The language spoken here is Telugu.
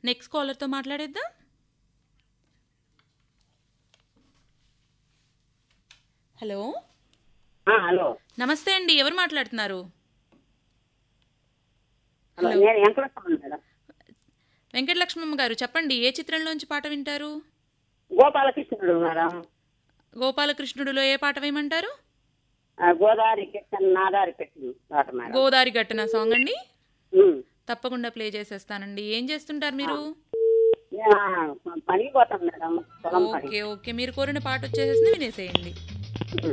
నెక్స్ట్ కాలర్తో మాట్లాడేద్దాం హలో ఆ, హలో నమస్తే అండి ఎవరు మాట్లాడుతున్నారు హలో హలో. నేను వెంకటేశ్వరం మేడం వెంకటలక్ష్మమ్మ గారు చెప్పండి ఏ చిత్రంలోంచి పాట వింటారు గోపాలకృష్ణుడు మేడం గోపాలకృష్ణుడిలో ఏ పాట వేయమంటారు ఆ, గోదావరి కిచెన్ నాదారి పెట్టింది తోట మేడం గోదారి గట్టన సాంగ్ అండి ఉమ్. తప్పకుండా ప్లే చేసేస్తానండి ఏం చేస్తుంటారు మీరు నేను, ఆ, పనికి పోతాం మేడం పొలం పని ఓకే ఓకే మీరు కోరిన పాట వచ్చేసేసి వినేసేయండి